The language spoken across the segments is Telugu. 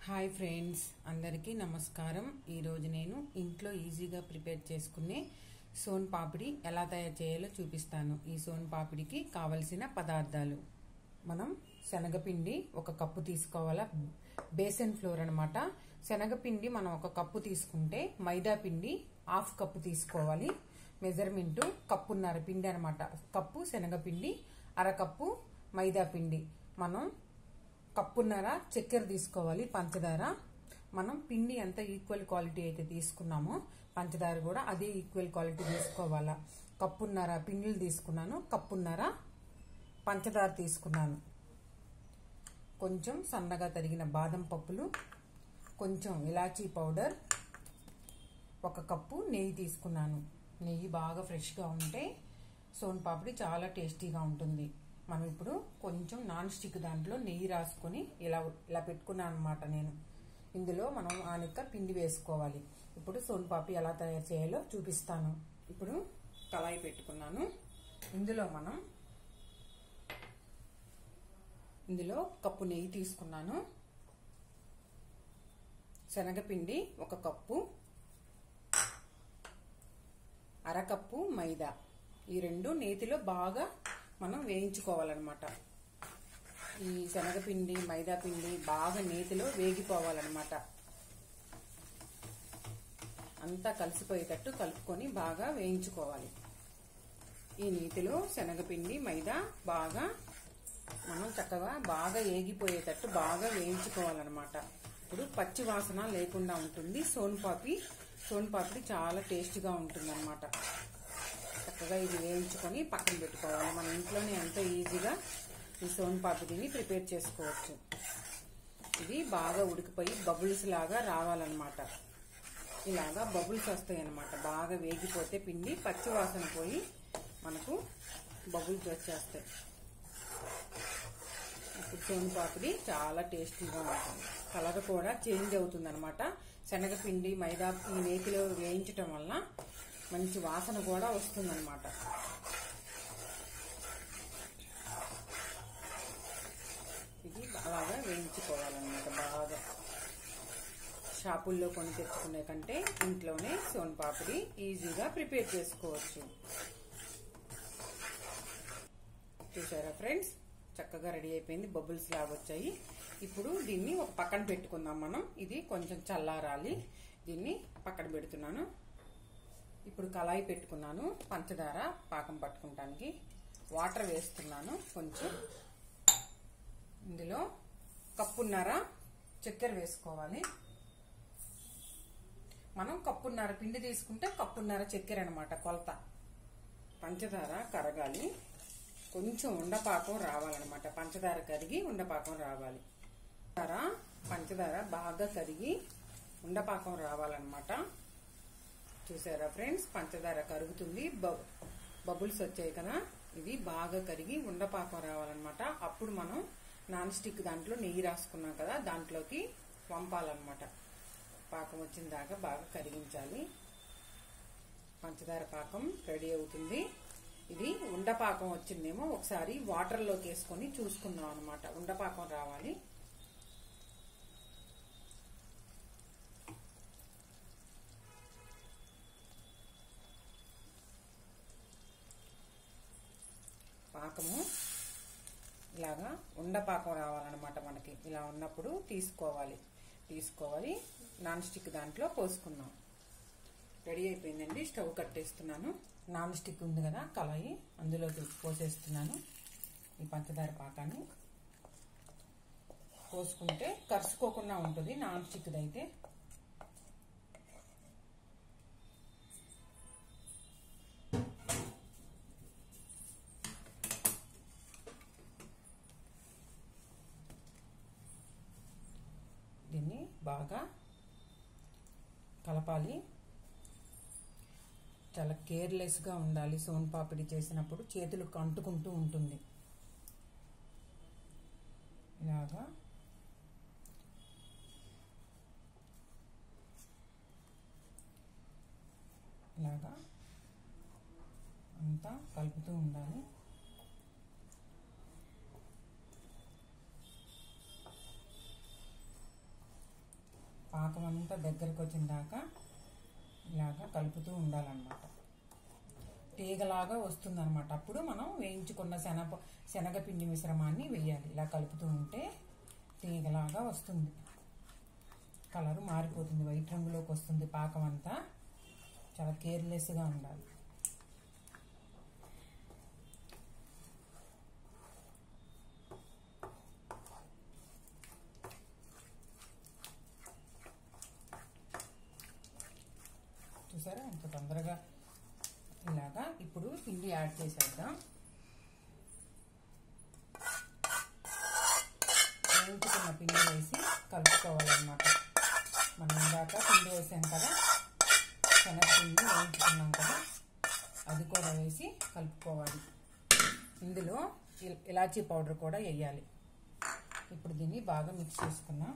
హాయ్ ఫ్రెండ్స్ అందరికీ నమస్కారం ఈరోజు నేను ఇంట్లో ఈజీగా ప్రిపేర్ చేసుకునే సోన్ పాపిడి ఎలా తయారు చేయాలో చూపిస్తాను ఈ సోన్ పాపిడికి కావలసిన పదార్థాలు మనం శనగపిండి ఒక కప్పు తీసుకోవాలా బేసన్ ఫ్లోర్ అనమాట శనగపిండి మనం ఒక కప్పు తీసుకుంటే మైదా పిండి హాఫ్ కప్పు తీసుకోవాలి మెజర్మెంట్ కప్పున్నర పిండి అనమాట కప్పు శనగపిండి అరకప్పు మైదా పిండి మనం కప్పున్నర చక్కెర తీసుకోవాలి పంచదార మనం పిండి ఎంత ఈక్వల్ క్వాలిటీ అయితే తీసుకున్నామో పంచదార కూడా అదే ఈక్వల్ క్వాలిటీ తీసుకోవాలా కప్పున్నర పిండిలు తీసుకున్నాను కప్పున్నర పంచదార తీసుకున్నాను కొంచెం సన్నగా తరిగిన బాదం పప్పులు కొంచెం ఇలాచీ పౌడర్ ఒక కప్పు నెయ్యి తీసుకున్నాను నెయ్యి బాగా ఫ్రెష్గా ఉంటే సోన్ పాపిడి చాలా టేస్టీగా ఉంటుంది మనం ఇప్పుడు కొంచెం నాన్ స్టిక్ దాంట్లో నెయ్యి రాసుకొని ఇలా ఇలా పెట్టుకున్నాను అనమాట నేను ఇందులో మనం ఆనక్క పిండి వేసుకోవాలి ఇప్పుడు సోన్ పాపి ఎలా తయారు చేయాలో చూపిస్తాను ఇప్పుడు కళాయి పెట్టుకున్నాను ఇందులో మనం ఇందులో కప్పు నెయ్యి తీసుకున్నాను శనగపిండి ఒక కప్పు అరకప్పు మైదా ఈ రెండు నేతిలో బాగా మనం వేయించుకోవాలన్నమాట ఈ శనగపిండి మైదా పిండి బాగా నేతిలో వేగిపోవాలన్నమాట అంతా కలిసిపోయేటట్టు కలుపుకొని బాగా వేయించుకోవాలి ఈ నీతిలో శనగపిండి మైదా బాగా మనం చక్కగా బాగా ఏగిపోయేటట్టు బాగా వేయించుకోవాలన్నమాట ఇప్పుడు పచ్చి వాసన లేకుండా ఉంటుంది సోన్పాపి సోన్పాపిడి చాలా టేస్ట్గా ఉంటుంది అనమాట చక్కగా ఇది వేయించుకొని పక్కన పెట్టుకోవాలి మన ఇంట్లోనే ఎంతో ఈజీగా ఈ సోన్పాపిడిని ప్రిపేర్ చేసుకోవచ్చు ఇది బాగా ఉడికిపోయి బబుల్స్ లాగా రావాలన్నమాట ఇలాగా బబుల్స్ వస్తాయి అన్నమాట బాగా వేగిపోతే పిండి పచ్చి వాసన పోయి మనకు బబుల్స్ వచ్చేస్తాయి ఇప్పుడు సోన్పాపిడి చాలా టేస్టీగా ఉంటుంది కలర్ కూడా చేంజ్ అవుతుంది అనమాట శనగపిండి మైదా ఈ నేతిలో వేయించటం వల్ల మంచి వాసన కూడా వస్తుందన్నమాట ఇది అలాగా వేయించుకోవాలన్నమాట బాగా షాపుల్లో కొని తెచ్చుకునే కంటే ఇంట్లోనే సోన్ పాపిడి ఈజీగా ప్రిపేర్ చేసుకోవచ్చు చూసారా ఫ్రెండ్స్ చక్కగా రెడీ అయిపోయింది బబుల్స్ లాగా వచ్చాయి ఇప్పుడు దీన్ని ఒక పక్కన పెట్టుకుందాం మనం ఇది కొంచెం చల్లారాలి దీన్ని పక్కన పెడుతున్నాను ఇప్పుడు కళాయి పెట్టుకున్నాను పంచదార పాకం పట్టుకుంటానికి వాటర్ వేస్తున్నాను కొంచెం ఇందులో కప్పున్నర చక్కెర వేసుకోవాలి మనం కప్పున్నర పిండి తీసుకుంటే కప్పున్నర చక్కెర అనమాట కొలత పంచదార కరగాలి కొంచెం ఉండపాకం రావాలన్నమాట పంచదార కరిగి ఉండపాకం రావాలి పంచదార బాగా కరిగి ఉండపాకం రావాలన్నమాట చూసారా ఫ్రెండ్స్ పంచదార కరుగుతుంది బబుల్స్ వచ్చాయి కదా ఇది బాగా కరిగి ఉండపాకం రావాలన్నమాట అప్పుడు మనం నాన్ స్టిక్ దాంట్లో నెయ్యి రాసుకున్నాం కదా దాంట్లోకి వంపాలన్నమాట పాకం వచ్చిన దాకా బాగా కరిగించాలి పంచదార పాకం రెడీ అవుతుంది ఇది ఉండపాకం వచ్చిందేమో ఒకసారి వాటర్లోకి వేసుకొని చూసుకుందాం అనమాట ఉండపాకం రావాలి పాకము ఇలాగా ఉండపాకం రావాలన్నమాట మనకి ఇలా ఉన్నప్పుడు తీసుకోవాలి తీసుకోవాలి నాన్ స్టిక్ దాంట్లో పోసుకుందాం రెడీ అయిపోయిందండి స్టవ్ కట్టేస్తున్నాను నాన్ స్టిక్ ఉంది కదా కళాయి అందులోకి పోసేస్తున్నాను ఈ పంచదార పాకాన్ని పోసుకుంటే కరుసుకోకుండా ఉంటుంది నాన్ స్టిక్ది అయితే దీన్ని బాగా కలపాలి చాలా కేర్లెస్గా ఉండాలి సోన్ పాపిడి చేసినప్పుడు చేతులకు అంటుకుంటూ ఉంటుంది ఇలాగా ఇలాగా అంతా కలుపుతూ ఉండాలి పాకం అంతా దగ్గరకు వచ్చిన దాకా ఇలాగా కలుపుతూ ఉండాలన్నమాట తీగలాగా వస్తుందన్నమాట అప్పుడు మనం వేయించుకున్న శనగ శనగపిండి మిశ్రమాన్ని వేయాలి ఇలా కలుపుతూ ఉంటే తీగలాగా వస్తుంది కలర్ మారిపోతుంది వైట్ రంగులోకి వస్తుంది పాకం అంతా చాలా కేర్లెస్గా ఉండాలి చూసారా ఎంత తొందరగా ఇలాగా ఇప్పుడు పిండి యాడ్ చేసేద్దాం వేయించుకున్న పిండి వేసి కలుపుకోవాలన్నమాట మనం ఇందాక పిండి వేసాం కదా శనగపిండి వేయించుకున్నాం కదా అది కూడా వేసి కలుపుకోవాలి ఇందులో ఇల్- ఇలాచీ పౌడర్ కూడా వేయాలి ఇప్పుడు దీన్ని బాగా మిక్స్ చేసుకున్నాం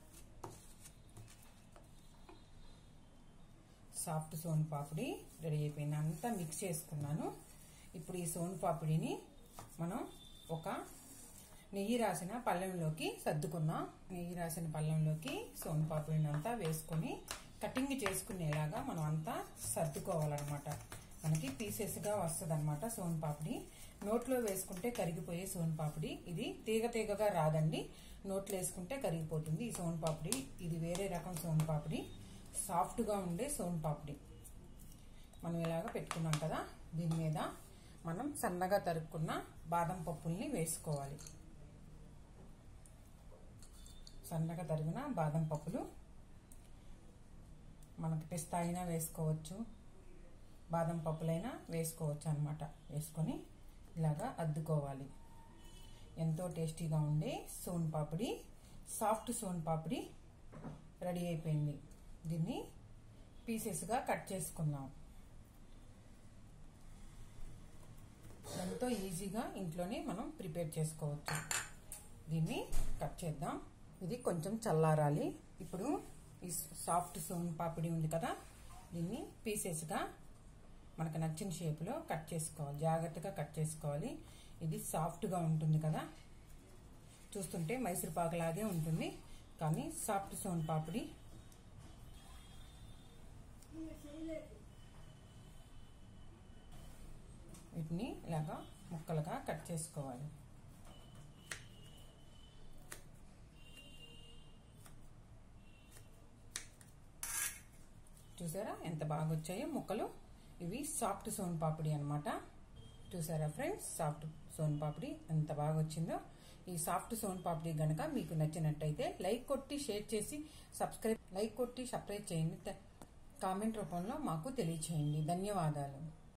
సాఫ్ట్ సోన్ పాపిడి రెడీ అయిపోయింది అంతా మిక్స్ చేసుకున్నాను ఇప్పుడు ఈ సోన్ పాపిడిని మనం ఒక నెయ్యి రాసిన పళ్ళెంలోకి సర్దుకుందాం నెయ్యి రాసిన పళ్ళెంలోకి సోన్ పాపిడిని అంతా వేసుకొని కటింగ్ చేసుకునేలాగా మనం అంతా సర్దుకోవాలన్నమాట మనకి పీసెస్గా వస్తుంది అనమాట సోన్ పాపిడి నోట్లో వేసుకుంటే కరిగిపోయే సోన్ పాపిడి ఇది తీగ తీగగా రాదండి నోట్లో వేసుకుంటే కరిగిపోతుంది ఈ సోన్ పాపిడి ఇది వేరే రకం సోన్ పాపిడి సాఫ్ట్గా ఉండే సోన్ పాపిడి మనం ఇలాగ పెట్టుకున్నాం కదా దీని మీద మనం సన్నగా తరుక్కున్న బాదం పప్పుల్ని వేసుకోవాలి సన్నగా తరిగిన బాదం పప్పులు మనకి పిస్తా అయినా వేసుకోవచ్చు బాదం పప్పులైనా వేసుకోవచ్చు అనమాట వేసుకొని ఇలాగా అద్దుకోవాలి ఎంతో టేస్టీగా ఉండే సోన్ పాపిడి సాఫ్ట్ సోన్ పాపిడి రెడీ అయిపోయింది దీన్ని పీసెస్గా కట్ చేసుకుందాం ఎంతో ఈజీగా ఇంట్లోనే మనం ప్రిపేర్ చేసుకోవచ్చు దీన్ని కట్ చేద్దాం ఇది కొంచెం చల్లారాలి ఇప్పుడు ఈ సాఫ్ట్ సోన్ పాపిడి ఉంది కదా దీన్ని పీసెస్గా మనకు నచ్చిన షేప్లో కట్ చేసుకోవాలి జాగ్రత్తగా కట్ చేసుకోవాలి ఇది సాఫ్ట్గా ఉంటుంది కదా చూస్తుంటే మైసూర్ పాకులాగే ఉంటుంది కానీ సాఫ్ట్ సోన్ పాపిడి వీటిని ఇలాగా ముక్కలుగా కట్ చేసుకోవాలి చూసారా ఎంత బాగా వచ్చాయో ముక్కలు ఇవి సాఫ్ట్ సోన్ పాపిడి అనమాట చూసారా ఫ్రెండ్స్ సాఫ్ట్ సోన్ పాపిడి ఎంత బాగా వచ్చిందో ఈ సాఫ్ట్ సోన్ పాపిడి గనక మీకు నచ్చినట్టయితే లైక్ కొట్టి షేర్ చేసి సబ్స్క్రైబ్ లైక్ కొట్టి సబ్స్క్రైబ్ చేయండి కామెంట్ రూపంలో మాకు తెలియచేయండి ధన్యవాదాలు